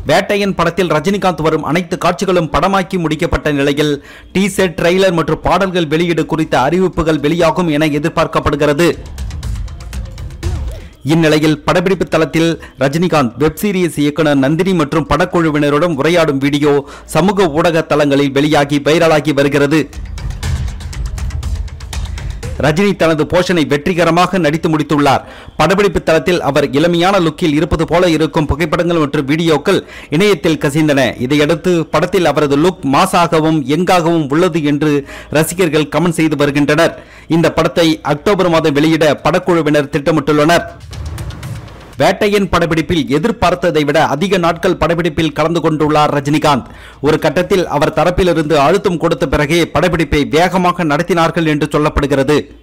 வேட்டையன் படத்தில் ரஜினிகாந்த் வரும் அனைத்து காட்சிகளும் படமாக்கி முடிக்கப்பட்ட நிலையில் டீசர் ட்ரெய்லர் மற்றும் பாடல்கள் வெளியீடு குறித்த அறிவிப்புகள் வெளியாகும் என எதிர்பார்க்கப்படுகிறது இந்நிலையில் படப்பிடிப்பு தளத்தில் ரஜினிகாந்த் வெப் சீரிஸ் இயக்குனர் நந்தினி மற்றும் படக்குழுவினருடன் உரையாடும் வீடியோ சமூக ஊடக தளங்களில் வெளியாகி வைரலாகி வருகிறது ரஜினி தனது போஷனை வெற்றிகரமாக நடித்து முடித்துள்ளார் படப்பிடிப்பு தளத்தில் அவர் இளமையான லுக்கில் இருப்பது போல இருக்கும் புகைப்படங்கள் மற்றும் வீடியோக்கள் இணையத்தில் கசிந்தன இதையடுத்து படத்தில் அவரது லுக் மாசாகவும் எங்காகவும் உள்ளது என்று ரசிகர்கள் கமெண்ட் செய்து வருகின்றனர் இந்த படத்தை அக்டோபர் மாதம் வெளியிட படக்குழுவினர் திட்டமிட்டுள்ளனர் வேட்டையன் படப்பிடிப்பில் எதிர்பார்த்ததை விட அதிக நாட்கள் படப்பிடிப்பில் கலந்து கொண்டுள்ளார் ரஜினிகாந்த் ஒரு கட்டத்தில் அவர் தரப்பிலிருந்து அழுத்தம் கொடுத்த பிறகே படப்பிடிப்பை வேகமாக நடத்தினார்கள் என்று சொல்லப்படுகிறது